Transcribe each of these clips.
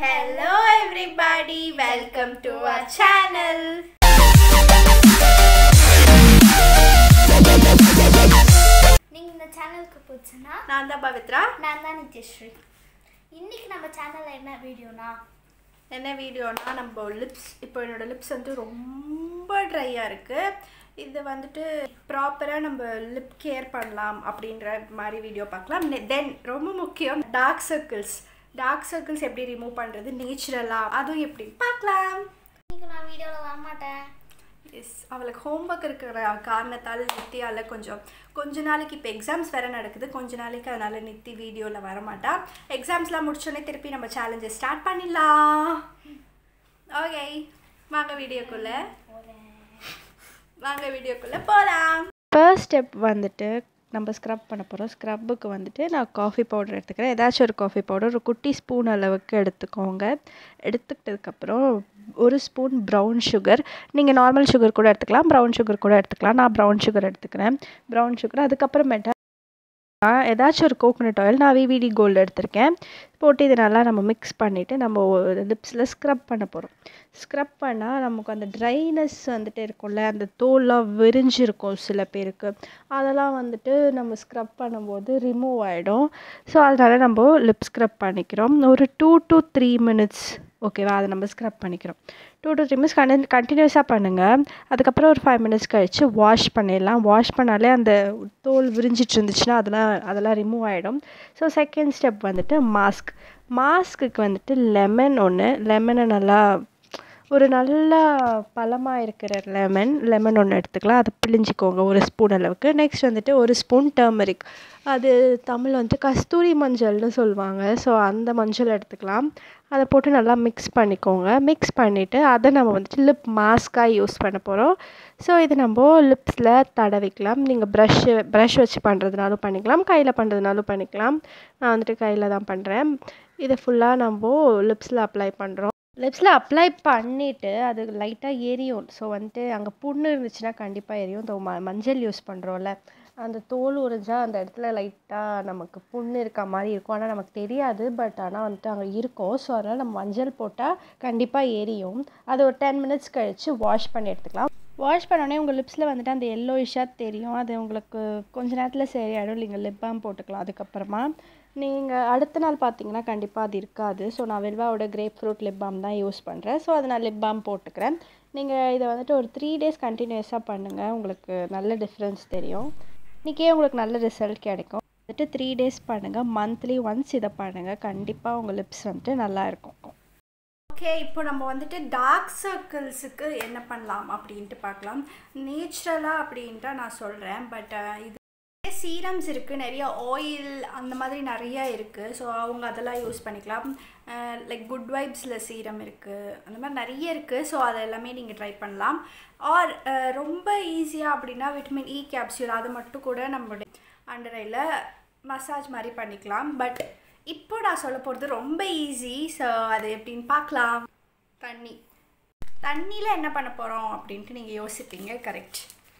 Hello everybody, welcome to our channel. நீங்க இந்த சேனலுக்கு புதுசுனா நான் தான் பவித்ரா நான் தான் நித்யஸ்ரீ இன்னைக்கு நம்ம சேனல்ல என்ன வீடியோனா என்ன வீடியோனா நம்ம லிப்ஸ் இப்போ என்னோட லிப்ஸ் வந்து ரொம்ப ட்ரையாக இருக்குது இது வந்துட்டு ப்ராப்பராக நம்ம லிப் கேர் பண்ணலாம் அப்படின்ற மாதிரி வீடியோ பார்க்கலாம் தென் ரொம்ப முக்கியம் டார்க் சர்க்கிள்ஸ் டார்க் சர்க்கிள்ஸ் எப்படி ரிமூவ் பண்ணுறது நேச்சுரலாக அதுவும் எப்படி பார்க்கலாம் இன்னைக்கு நான் வீடியோவில் வரமாட்டேன் எஸ் அவளுக்கு ஹோம்ஒர்க் இருக்கிற காரணத்தால் நித்தியால் கொஞ்சம் கொஞ்ச நாளைக்கு இப்போ எக்ஸாம்ஸ் வேறு நடக்குது கொஞ்ச நாளைக்கு அதனால் நித்தி வீடியோவில் வரமாட்டா எக்ஸாம்ஸ்லாம் முடிச்சோடனே திருப்பி நம்ம சேலஞ்சை ஸ்டார்ட் பண்ணிடலாம் ஓகே வாங்க வீடியோக்குள்ளே வாங்க வீடியோக்குள்ளே போகலாம் ஃபர்ஸ்ட் ஸ்டெப் வந்துட்டு நம்ம ஸ்க்ரப் பண்ண போகிறோம் ஸ்க்ரப்புக்கு வந்துட்டு நான் காஃபி பவுடர் எடுத்துக்கிறேன் ஏதாச்சும் ஒரு காஃபி பவுடர் ஒரு குட்டி ஸ்பூன் அளவுக்கு எடுத்துக்கோங்க எடுத்துக்கிட்டதுக்கப்புறம் ஒரு ஸ்பூன் ப்ரௌன் சுகர் நீங்கள் நார்மல் சுகர் கூட எடுத்துக்கலாம் ப்ரௌன் சுகர் கூட எடுத்துக்கலாம் நான் ப்ரௌன் சுகர் எடுத்துக்கிறேன் ப்ரௌன் சுகர் அதுக்கப்புறமேட்டா நான் ஏதாச்சும் ஒரு கோகோனட் ஆயில் நான் விவிடி கோல்டு எடுத்திருக்கேன் போட்டு இதை நல்லா நம்ம மிக்ஸ் பண்ணிவிட்டு நம்ம லிப்ஸில் ஸ்க்ரப் பண்ண போகிறோம் ஸ்க்ரப் பண்ணால் நமக்கு அந்த ட்ரைனஸ் வந்துட்டு இருக்கும்ல அந்த தோல்லாம் விரிஞ்சிருக்கும் சில பேருக்கு அதெல்லாம் வந்துட்டு நம்ம ஸ்க்ரப் பண்ணும்போது ரிமூவ் ஆகிடும் ஸோ அதனால் நம்ம லிப் ஸ்க்ரப் பண்ணிக்கிறோம் ஒரு டூ டு த்ரீ மினிட்ஸ் ஓகேவா அதை நம்ம ஸ்க்ரப் பண்ணிக்கிறோம் டூ டு த்ரீ மினிட்ஸ் கண்டி கண்டினியூஸாக பண்ணுங்கள் அதுக்கப்புறம் ஒரு ஃபைவ் மினிட்ஸ் கழித்து வாஷ் பண்ணிடலாம் வாஷ் பண்ணாலே அந்த தோல் விரிஞ்சிட்டு இருந்துச்சுன்னா அதெல்லாம் அதெல்லாம் ரிமூவ் ஆகிடும் ஸோ செகண்ட் ஸ்டெப் வந்துட்டு மாஸ்க் மாஸ்க்குக்கு வந்துட்டு லெமன் ஒன்று லெமனை நல்லா ஒரு நல்ல பழமாக இருக்கிற லெமன் லெமன் ஒன்று எடுத்துக்கலாம் அதை பிழிஞ்சிக்கோங்க ஒரு ஸ்பூன் அளவுக்கு நெக்ஸ்ட் வந்துட்டு ஒரு ஸ்பூன் டர்மரிக் அது தமிழ் வந்துட்டு கஸ்தூரி மஞ்சள்னு சொல்லுவாங்க ஸோ அந்த மஞ்சள் எடுத்துக்கலாம் அதை போட்டு நல்லா மிக்ஸ் பண்ணிக்கோங்க மிக்ஸ் பண்ணிவிட்டு அதை நம்ம வந்துட்டு லிப் மாஸ்க்காக யூஸ் பண்ண போகிறோம் ஸோ இது நம்ம லிப்ஸில் தடவிக்கலாம் நீங்கள் ப்ரஷ்ஷு ப்ரஷ் வச்சு பண்ணுறதுனாலும் பண்ணிக்கலாம் கையில் பண்ணுறதுனாலும் பண்ணிக்கலாம் நான் வந்துட்டு கையில் தான் பண்ணுறேன் இதை ஃபுல்லாக நம்ம லிப்ஸில் அப்ளை பண்ணுறோம் லிப்ஸில் அப்ளை பண்ணிவிட்டு அது லைட்டாக எரியும் ஸோ வந்துட்டு அங்கே புண்ணு இருந்துச்சுன்னா கண்டிப்பாக எரியும் இந்த ம மஞ்சள் யூஸ் பண்ணுறோம்ல அந்த தோல் உறிஞ்சா அந்த இடத்துல லைட்டாக நமக்கு புண்ணு இருக்க மாதிரி இருக்கும் ஆனால் நமக்கு தெரியாது பட் ஆனால் வந்துட்டு அங்கே இருக்கும் ஸோ அதனால் நம்ம மஞ்சள் போட்டால் கண்டிப்பாக எரியும் அது ஒரு டென் மினிட்ஸ் கழித்து வாஷ் பண்ணி எடுத்துக்கலாம் வாஷ் பண்ணோடனே உங்கள் லிப்ஸில் வந்துட்டு அந்த எல்லோயிஷாக தெரியும் அது உங்களுக்கு கொஞ்ச நேரத்தில் சரியாயிடும் நீங்கள் லிப் பாம் போட்டுக்கலாம் அதுக்கப்புறமா நீங்கள் அடுத்த நாள் பார்த்தீங்கன்னா கண்டிப்பாக அது இருக்காது ஸோ நான் வெல்வாவோட கிரேப் ஃப்ரூட் லிப் பாம் தான் யூஸ் பண்ணுறேன் ஸோ அதை நான் லிப் பாம் போட்டுக்கிறேன் நீங்கள் இதை வந்துட்டு ஒரு த்ரீ டேஸ் கண்டினியூஸாக பண்ணுங்கள் உங்களுக்கு நல்ல டிஃப்ரென்ஸ் தெரியும் இன்றைக்கே உங்களுக்கு நல்ல ரிசல்ட் கிடைக்கும் வந்துட்டு த்ரீ டேஸ் பண்ணுங்கள் மந்த்லி ஒன்ஸ் இதை பண்ணுங்கள் கண்டிப்பாக உங்கள் லிப்ஸ் வந்துட்டு நல்லா இருக்கும் ஓகே இப்போ நம்ம வந்துட்டு டார்க் சர்க்கிள்ஸுக்கு என்ன பண்ணலாம் அப்படின்ட்டு பார்க்கலாம் நேச்சுரலாக அப்படின்ட்டு நான் சொல்கிறேன் பட் இது நிறைய சீரம்ஸ் இருக்குது நிறைய ஆயில் அந்த மாதிரி நிறைய இருக்குது ஸோ அவங்க அதெல்லாம் யூஸ் பண்ணிக்கலாம் லைக் குட் வைப்ஸில் சீரம் இருக்குது அந்த மாதிரி நிறைய இருக்குது ஸோ அதை எல்லாமே நீங்கள் ட்ரை பண்ணலாம் ஆர் ரொம்ப ஈஸியாக அப்படின்னா விட்டமின் இ கேப்சியூல் அது மட்டும் கூட நம்மளுடைய அண்டர் ஐயில் மசாஜ் மாதிரி பண்ணிக்கலாம் பட் இப்போ நான் சொல்ல போகிறது ரொம்ப ஈஸி ஸோ அது எப்படின்னு பார்க்கலாம் தண்ணி தண்ணியில் என்ன பண்ண போகிறோம் அப்படின்ட்டு நீங்கள் யோசிப்பீங்க கரெக்ட்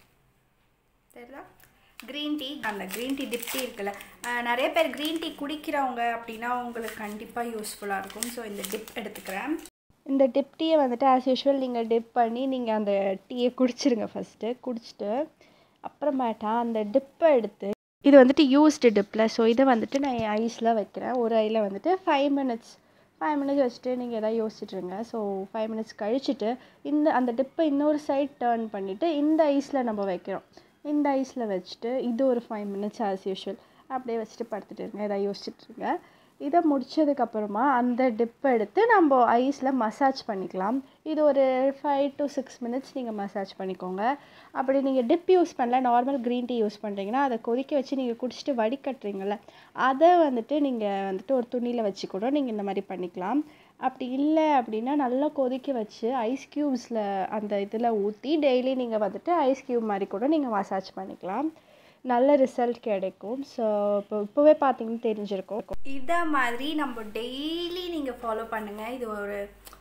தெரியுதா க்ரீன் டீ அந்த க்ரீன் டீ டிப் டீ இருக்குல்ல நிறைய பேர் க்ரீன் டீ குடிக்கிறவங்க அப்படின்னா உங்களுக்கு கண்டிப்பாக யூஸ்ஃபுல்லாக இருக்கும் ஸோ இந்த டிப் எடுத்துக்கிறேன் இந்த டிப் டீயை வந்துட்டு ஆஸ் யூஷுவல் நீங்கள் டிப் பண்ணி நீங்கள் அந்த டீயை குடிச்சிருங்க ஃபஸ்ட்டு குடிச்சிட்டு அப்புறமேட்டா அந்த டிப்பை எடுத்து இது வந்துட்டு யூஸ்டு டிப்பில் ஸோ இதை வந்துட்டு நான் என் ஐஸில் வைக்கிறேன் ஒரு ஐயில் வந்துட்டு ஃபைவ் மினிட்ஸ் ஃபைவ் மினிட்ஸ் வச்சுட்டு நீங்கள் எதாவது யோசிச்சுட்ருங்க ஸோ ஃபைவ் மினிட்ஸ் கழிச்சிட்டு இந்த அந்த டிப்பை இன்னொரு சைட் டேர்ன் பண்ணிவிட்டு இந்த ஐஸில் நம்ம வைக்கிறோம் இந்த ஐஸில் வச்சுட்டு இது ஒரு ஃபைவ் மினிட்ஸ் ஆஸ் யூஷுவல் அப்படியே வச்சுட்டு படுத்துட்டு இருங்க எதாவது யோசிச்சுட்ருங்க இதை முடிச்சதுக்கப்புறமா அந்த டிப்பை எடுத்து நம்ம ஐஸில் மசாஜ் பண்ணிக்கலாம் இது ஒரு ஃபைவ் டு சிக்ஸ் மினிட்ஸ் நீங்கள் மசாஜ் பண்ணிக்கோங்க அப்படி நீங்கள் டிப் யூஸ் பண்ணல நார்மல் க்ரீன் டீ யூஸ் பண்ணுறீங்கன்னா அதை கொதிக்க வச்சு நீங்கள் குடிச்சிட்டு வடிகட்டுறீங்கள அதை வந்துட்டு நீங்கள் வந்துட்டு ஒரு துணியில் வச்சு கூட நீங்கள் இந்த மாதிரி பண்ணிக்கலாம் அப்படி இல்லை அப்படின்னா நல்லா கொதிக்க வச்சு ஐஸ் க்யூப்ஸில் அந்த இதில் ஊற்றி டெய்லி நீங்கள் வந்துட்டு ஐஸ் க்யூப் மாதிரி கூட நீங்கள் மசாஜ் பண்ணிக்கலாம் நல்ல ரிசல்ட் கிடைக்கும் ஸோ இப்போ இப்போவே பார்த்தீங்கன்னா தெரிஞ்சிருக்கும் இதை மாதிரி நம்ம டெய்லி நீங்கள் ஃபாலோ பண்ணுங்கள் இது ஒரு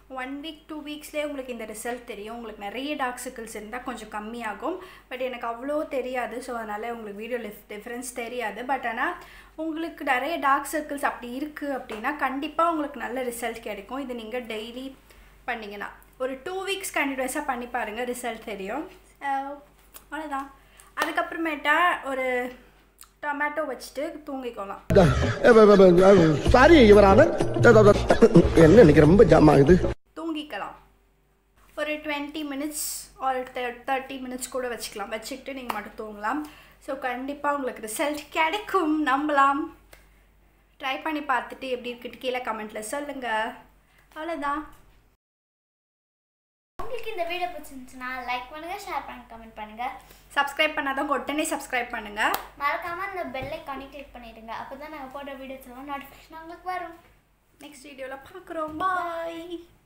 ஒன் வீக் டூ வீக்ஸ்லேயே உங்களுக்கு இந்த ரிசல்ட் தெரியும் உங்களுக்கு நிறைய டார்க் சர்க்கிள்ஸ் இருந்தால் கொஞ்சம் கம்மியாகும் பட் எனக்கு அவ்வளோ தெரியாது ஸோ அதனால் உங்களுக்கு வீடியோ டிஃப்ரென்ஸ் தெரியாது பட் ஆனால் உங்களுக்கு நிறைய டார்க் சர்க்கிள்ஸ் அப்படி இருக்குது அப்படின்னா கண்டிப்பாக உங்களுக்கு நல்ல ரிசல்ட் கிடைக்கும் இது நீங்கள் டெய்லி பண்ணிங்கன்னா ஒரு டூ வீக்ஸ் கண்டினியூஸாக பண்ணி பாருங்கள் ரிசல்ட் தெரியும் அஹ் அவ்வளோதான் அதுக்கப்புறமேட்டா ஒரு டொமேட்டோ வச்சுட்டு தூங்கிக்கலாம் சாரி இவரான என்ன இன்னைக்கு ரொம்ப ஜாம் ஆகுது தூங்கிக்கலாம் ஒரு டுவெண்ட்டி மினிட்ஸ் ஒரு தேர்ட்டி மினிட்ஸ் கூட வச்சுக்கலாம் வச்சுக்கிட்டு நீங்கள் மட்டும் தூங்கலாம் ஸோ கண்டிப்பாக உங்களுக்கு ரிசல்ட் கிடைக்கும் நம்பலாம் ட்ரை பண்ணி பார்த்துட்டு எப்படி இருக்குட்டு கீழே கமெண்ட்டில் சொல்லுங்கள் அவ்வளோதான் உங்களுக்கு இந்த வீடியோ பிடிச்சிருந்துச்சுன்னா லைக் பண்ணுங்க ஷேர் பண்ணுங்க கமெண்ட் பண்ணுங்க சப்ஸ்கிரைப் பண்ணாதான் உடனே சப்ஸ்கிரைப் பண்ணுங்கள் மறக்காம அந்த பெல் ஐக்கானே கிளிக் பண்ணிடுங்க அப்பதான் நாங்கள் போடுற வீடியோஸ் எல்லாம் நோட்டிஃபிகேஷன் உங்களுக்கு வரும் நெக்ஸ்ட் வீடியோவில் பார்க்குறோம் பாய்